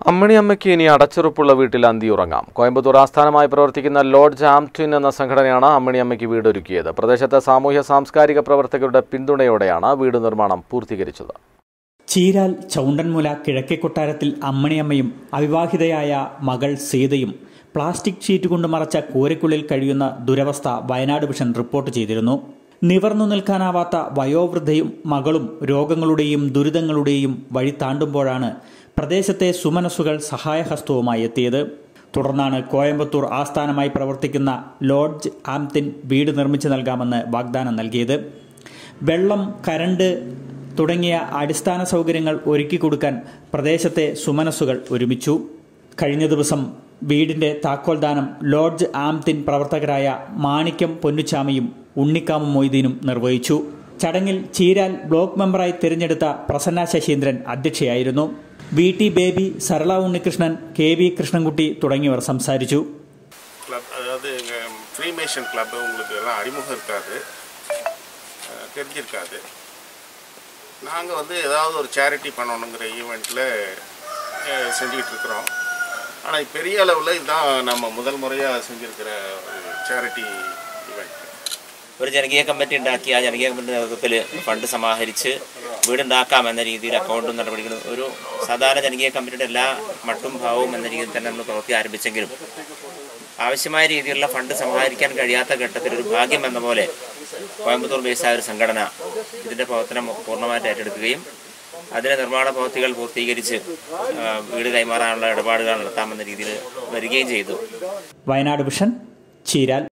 അമ്മിണിയമ്മയ്ക്ക് ഇനി അടച്ചുറപ്പുള്ള വീട്ടിൽ അന്തിയുറങ്ങാം കോയമ്പത്തൂർ ആസ്ഥാനമായി പ്രവർത്തിക്കുന്ന ലോഡ്ജ് ആംട്വിൻ എന്ന സംഘടനയാണ് അമ്മിണിയമ്മയ്ക്ക് വീടൊരുക്കിയത് പ്രദേശത്തെ സാമൂഹ്യ സാംസ്കാരിക പ്രവർത്തകരുടെ പിന്തുണയോടെയാണ് വീട് നിർമ്മാണം പൂർത്തീകരിച്ചത് ചീരാൽ ചൗണ്ടൻമുല കിഴക്കേ കൊട്ടാരത്തിൽ അമ്മണിയമ്മയും അവിവാഹിതയായ മകൾ സീതയും പ്ലാസ്റ്റിക് ഷീറ്റ് കൊണ്ട് മറച്ച കൂരയ്ക്കുള്ളിൽ കഴിയുന്ന ദുരവസ്ഥ വയനാട് വിഷൻ റിപ്പോർട്ട് ചെയ്തിരുന്നു നിവർന്നു നിൽക്കാനാവാത്ത വയോവൃദ്ധയും മകളും രോഗങ്ങളുടെയും ദുരിതങ്ങളുടെയും വഴി താണ്ടുമ്പോഴാണ് പ്രദേശത്തെ സുമനസ്സുകൾ സഹായഹസ്തവുമായി എത്തിയത് തുടർന്നാണ് കോയമ്പത്തൂർ ആസ്ഥാനമായി പ്രവർത്തിക്കുന്ന ലോഡ്ജ് ആംതിൻ വീട് നിർമ്മിച്ചു നൽകാമെന്ന് വാഗ്ദാനം നൽകിയത് വെള്ളം കരണ്ട് തുടങ്ങിയ അടിസ്ഥാന സൗകര്യങ്ങൾ ഒരുക്കി കൊടുക്കാൻ പ്രദേശത്തെ സുമനസ്സുകൾ ഒരുമിച്ചു കഴിഞ്ഞ ദിവസം വീടിന്റെ താക്കോൽദാനം ലോഡ്ജ് ആംതിൻ പ്രവർത്തകരായ മാണിക്യം പൊന്നുച്ചാമിയും ഉണ്ണിക്കാമ മൊയ്തീനും നിർവഹിച്ചു ചടങ്ങിൽ ചീരാൽ ബ്ലോക്ക് മെമ്പറായി തിരഞ്ഞെടുത്ത പ്രസന്ന ശശീന്ദ്രൻ അധ്യക്ഷയായിരുന്നു V T Baby Sarala Unnikrishnan K V Krishnankutty തുടങ്ങിയവർ സംസാരിച്ചു கிளப் அதாவது எங்கள் ஃப்ரீமேஷன் கிளப் உங்களுக்கு எல்லாம் அறிமுகம் இருக்காது அஹ், தெரிஞ்சிருக்காது நாங்கள் வந்து ஏதாவது ஒரு சேரிட்டி பண்ணணுங்கிற ஈவெண்ட்டில் செஞ்சுக்கிட்டு இருக்கிறோம் ஆனால் பெரிய அளவில் இதுதான் நம்ம முதல் മുറயாக செஞ்சுருக்கிற ஒரு சேரிட்டி ஈவெண்ட் ഒരു ജനകീയ കമ്മിറ്റി ഉണ്ടാക്കി ആ ജനകീയ കമ്മിറ്റി നേതൃത്വത്തിൽ ഫണ്ട് സമാഹരിച്ച് വീടുണ്ടാക്കാം എന്ന രീതിയിൽ അക്കൗണ്ടും നടപടികളും ഒരു സാധാരണ ജനകീയ കമ്മിറ്റിയുടെ എല്ലാ മട്ടും ഭാവവും എന്ന രീതിയിൽ തന്നെ നമ്മൾ പ്രവൃത്തി ആരംഭിച്ചെങ്കിലും ആവശ്യമായ രീതിയിലുള്ള ഫണ്ട് സമാഹരിക്കാൻ കഴിയാത്ത ഘട്ടത്തിൽ ഒരു ഭാഗ്യം എന്ന പോലെ കോയമ്പത്തൂർ ബേസായ ഒരു സംഘടന ഇതിൻ്റെ പ്രവർത്തനം പൂർണ്ണമായിട്ട് ഏറ്റെടുക്കുകയും അതിൻ്റെ നിർമ്മാണ പ്രവൃത്തികൾ പൂർത്തീകരിച്ച് ആ, വീട് കൈമാറാനുള്ള ഇടപാടുകൾ നടത്താമെന്ന രീതിയിൽ വരികയും ചെയ്തു വയനാട് വിഷൻ ചീരാൽ